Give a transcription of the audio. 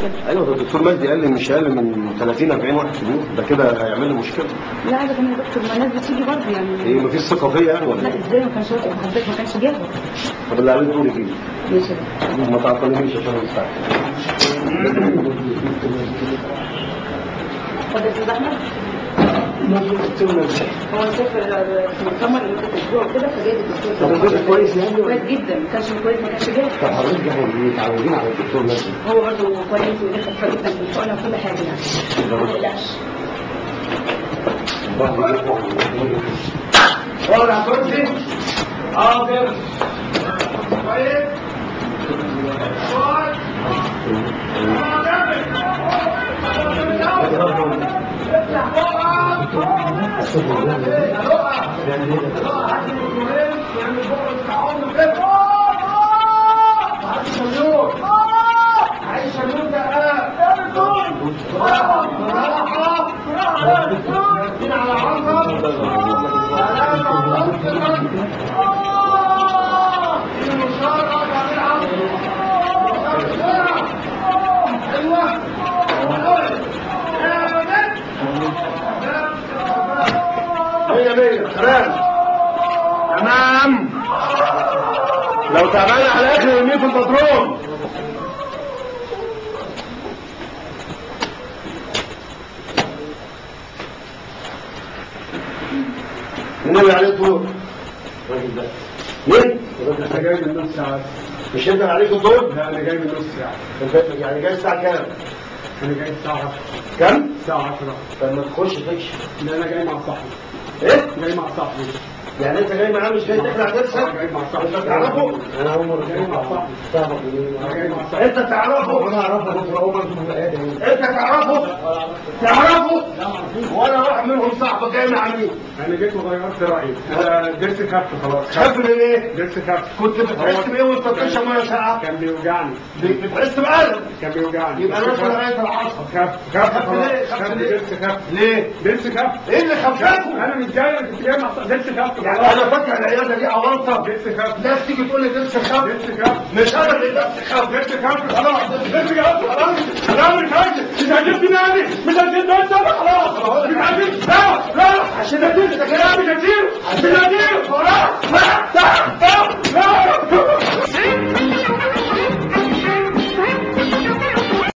كده ايوه ده الدكتور مجدي قال لي مش اقل من 30 40 واحد في اليوم ده كده هيعمل لي مشكله لا ابدا يا دكتور ما الناس بتيجي برضه يعني ايه مفيش ثقه فيا يعني ولا لا ايه؟ ازاي ما كانش حضرتك ما كانش جاهز طب اللي عليه دوري فيه ماشي يا دكتور. ما تعطلنيش عشان الساعه اتفضل يا استاذ احمد هو سافر في مؤتمر لمده اسبوع كده فجاي الدكتور طب الدكتور كويس يعني ولا؟ كويس جدا ما كانش كويس ما كانش جاهز طب حضرتك احنا متعودين على الدكتور مجدي هو برضه كويس ودخل كويس جدا في الحقنه وكل حاجه يعني ما تقلقش اقعد على كرسي حاضر طيب مية مية تمام تمام لو تعبان على الاخر ارميه في البطرون مين اللي عليه الدور؟ الراجل ده مين؟ انا جاي من نص ساعة مش انت اللي عليك الدور؟ لا انا جاي من نص ساعة انت يعني جاي الساعة كام؟ انا جاي الساعة 10 كام؟ الساعة 10 طب ما تخش تكشف لا انا جاي مع صاحبي ايه؟ جاي مع صاحبي يعني انت جاي معاه مش جاي تخلع درسك؟ انا جاي مع صاحبي انت تعرفه؟ انا عمر جاي مع صاحبي تعرف انا جاي مع صاحبي انت تعرفه؟ انا اعرفها دكتور عمر في الحياة انت تعرفه؟ تعرفه؟ وانا واحد منهم صاحبك جاي مع مين؟ انا جيت وغيرت رأيي انا درسي خف خلاص خاف من ايه؟ درسي خف كنت بتحس بايه وانت بتشرب ميه ساقعه؟ كان بيوجعني بتحس بألم كان بيوجعني يبقى درسي ناس خف. لغايه العصر خف خف خف خلاص ليه؟ خف خف ليه؟ درسي خف ليه؟ درسي خف ايه اللي خفاكوا؟ انا مش جاي انا كنت جاي مع صاحبي درسي خف يعني خلاص انا فاكر العياده دي اونطه درسي خف ناس تيجي تقول لي درس خف درسي خف مش انا اللي درس خف درسي خف خلاص درسي خف خلاص انا مش عايز مش عايز تنادي مش عايز تنادي خلاص